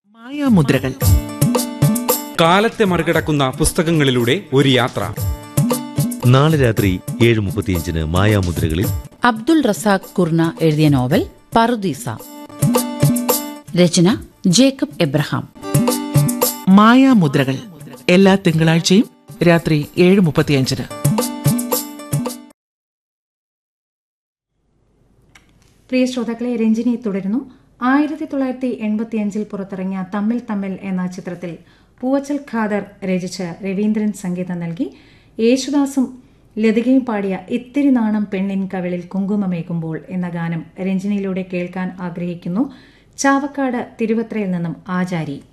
മായാമുദ്രകൾ കാലത്തെ മറികടക്കുന്ന പുസ്തകങ്ങളിലൂടെ ഒരു യാത്ര നാളെ രാത്രി ഏഴ് മുപ്പത്തിയഞ്ചിന് മായാമുദ്രകളിൽ അബ്ദുൾ റസാഖ് കുർണ എഴുതിയ നോവൽ പറുദീസ രചന ജേക്കബ് എബ്രഹാം മായാമുദ്രകൾ എല്ലാ തിങ്കളാഴ്ചയും രാത്രി ഏഴ് മുപ്പത്തിയഞ്ചിന് പ്രിയ ശ്രോതാക്കളെ രഞ്ജിനി തുടരുന്നു ആയിരത്തി തൊള്ളായിരത്തി എൺപത്തിയഞ്ചിൽ പുറത്തിറങ്ങിയ തമ്മിൽ തമ്മിൽ എന്ന ചിത്രത്തിൽ പൂവച്ചൽ ഖാദർ രചിച്ച് രവീന്ദ്രൻ സംഗീതം നൽകി യേശുദാസും ലതികയും പാടിയ ഇത്തിരി നാണം പെണ്ണിൻ കവിളിൽ കുങ്കുമമേകുമ്പോൾ എന്ന ഗാനം രഞ്ജിനിയിലൂടെ കേൾക്കാൻ ആഗ്രഹിക്കുന്നു ചാവക്കാട് തിരുവത്രയിൽ നിന്നും ആചാരി